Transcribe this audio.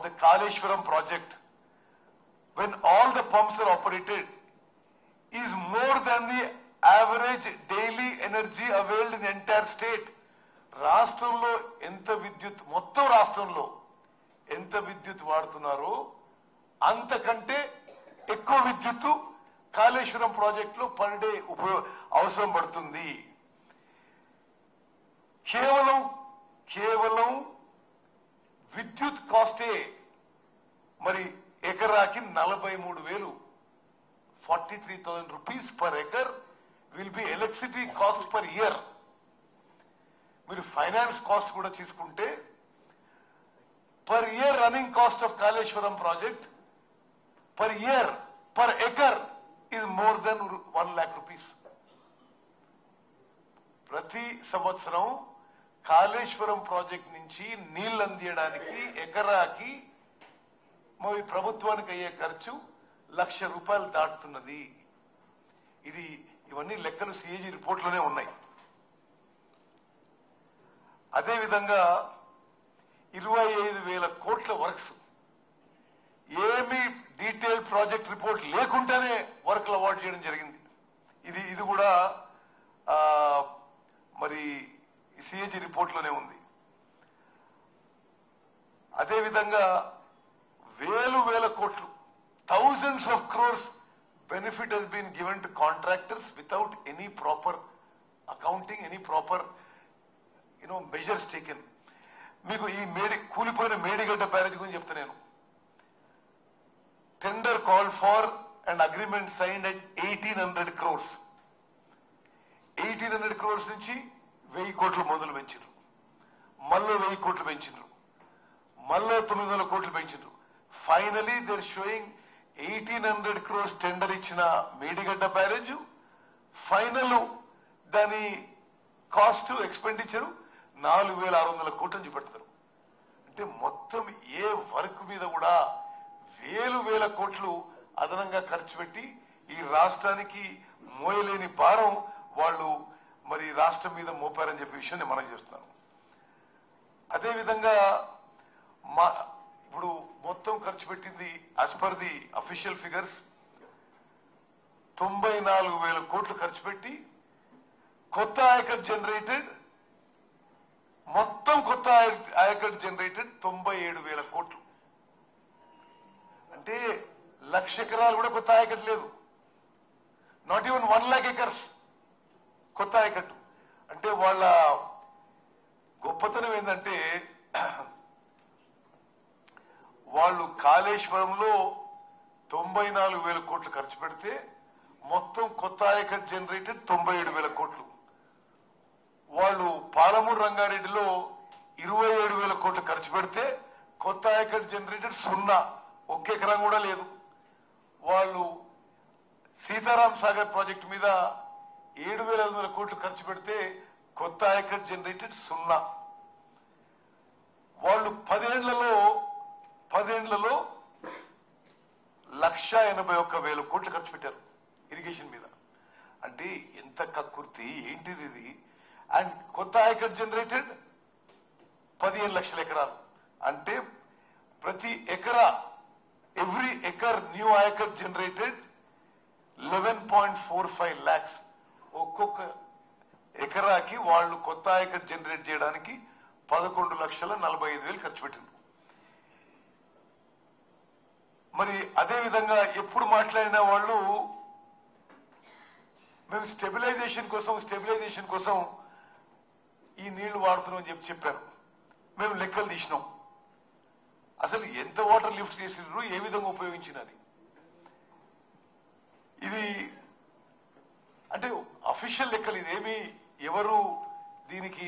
the Kaleshwaram project, when all the pumps are operated, is more than the average daily energy availed in the entire state. రాష్ట్రంలో ఎంత విద్యుత్ మొత్తం రాష్ట్రంలో ఎంత విద్యుత్ వాడుతున్నారో అంతకంటే ఎక్కువ విద్యుత్తు కాళేశ్వరం ప్రాజెక్టులో పర్ డే ఉపయోగ అవసరం పడుతుంది కేవలం కేవలం విద్యుత్ కాస్టే మరి ఎకరాకి నలభై మూడు వేలు forty three thousand rupees per acre will be electricity cost per year మీరు ఫైనాన్స్ కాస్ట్ కూడా తీసుకుంటే per year running cost of Kaleshwaram project per year per acre is more than one lakh rupees ప్రతి సంవత్సరం కాళేశ్వరం ప్రాజెక్ట్ నుంచి నీళ్లు అందియడానికి ఎకరాకి మరి ప్రభుత్వానికి అయ్యే ఖర్చు లక్ష రూపాయలు దాటుతున్నది ఇది ఇవన్నీ లెక్కలు సిఏజీ రిపోర్ట్లోనే ఉన్నాయి అదేవిధంగా ఇరవై ఐదు వేల కోట్ల వర్క్స్ ఏమి డీటెయిల్ ప్రాజెక్ట్ రిపోర్ట్ లేకుండానే వర్క్లు అవార్డు చేయడం జరిగింది ఇది ఇది కూడా ఆ, మరి సిఏజీ రిపోర్ట్లోనే ఉంది అదేవిధంగా వేలు వేల కోట్లు thousands of crores benefit has been given to contractors without any proper accounting any proper you know measures taken మీకు ఈ మేడి కూలిపోయిన మేడిగడ్డ బ్యారేజ్ గురించి చెప్తా నేను tender call for and agreement signed at eighteen hundred crores eighteen hundred crores నుంచి వెయ్యి కోట్లు మొదలు పెంచారు మళ్ళీ వెయ్యి కోట్లు పెంచారు మళ్ళీ తొమ్మిది వందల కోట్లు పెంచారు finally they're showing eighteen hundred crores tender ఇచ్చిన మేడిగడ్డ బ్యారేజ్ ఫైనల్ దాని కాస్ట్ ఎక్స్పెండిచర్ నాలుగు వేల ఆరు వందల కోట్లు చూపెడతారు అంటే మొత్తం ఏ వర్క్ మీద కూడా వేలు వేల కోట్లు అదనంగా ఖర్చు పెట్టి ఈ రాష్ట్రానికి మోయలేని భారం వాళ్ళు మరి రాష్ట్రం మీద మోపారని చెప్పే విషయాన్ని మనం చేస్తున్నాం అదేవిధంగా మా ఇప్పుడు మొత్తం ఖర్చు పెట్టింది as per the official figures తొంభై నాలుగు వేల కోట్లు ఖర్చు పెట్టి కొత్త ఆయకట్ జనరేటెడ్ మొత్తం కొత్త ఆయకట్ జనరేటెడ్ తొంభై ఏడు వేల కోట్లు అంటే లక్ష ఎకరాలు కూడా కొత్త ఆయకట్ లేదు not even one lakh acres కొత్త ఆయకట్టు అంటే వాళ్ళ గొప్పతనం ఏంటంటే వాళ్ళు కాళేశ్వరంలో తొంభై నాలుగు వేల కోట్లు ఖర్చు పెడితే మొత్తం కొత్త ఆయకట్ జనరేటెడ్ తొంభై ఏడు వేల కోట్లు వాళ్ళు పాలమూరు రంగారెడ్డిలో ఇరవై ఏడు వేల కోట్లు ఖర్చు పెడితే కొత్త ఆయకట్ జనరేటెడ్ సున్నా ఒక్క ఎకరం కూడా లేదు వాళ్ళు సీతారాం సాగర్ ప్రాజెక్టు మీద ఏడు వేల ఐదు వందల కోట్లు ఖర్చు పెడితే కొత్త ఆయకట్ జనరేటెడ్ సున్నా వాళ్ళు పదేళ్లలో పదేళ్లలో లక్ష ఎనభై ఒక్క వేల కోట్లు ఖర్చు పెట్టారు ఇరిగేషన్ మీద అంటే ఎంత కక్కుర్తి ఏంటిది ఇది అండ్ కొత్త ఆయకట్ జనరేటెడ్ పదిహేను లక్షల ఎకరాలు అంటే ప్రతి ఎకరా ఎవ్రీ ఎకర్ న్యూ ఆయకట్ generated eleven point four five lakhs ఒక్కొక్క ఎకరాకి వాళ్ళు కొత్త ఆయకట్ జనరేట్ చేయడానికి పదకొండు లక్షల నలభై ఐదు వేలు ఖర్చు పెట్టింది మరి అదే విధంగా ఎప్పుడు మాట్లాడిన వాళ్ళు మేము స్టెబిలైజేషన్ కోసం స్టెబిలైజేషన్ కోసం ఈ నీళ్లు వాడుతున్నాం అని చెప్పి చెప్పారు మేము లెక్కలు తీసినాం అసలు ఎంత వాటర్ లిఫ్ట్ చేసినారు ఏ విధంగా ఉపయోగించినది ఇది అంటే అఫీషియల్ లెక్కలు ఇదేమి ఎవరు దీనికి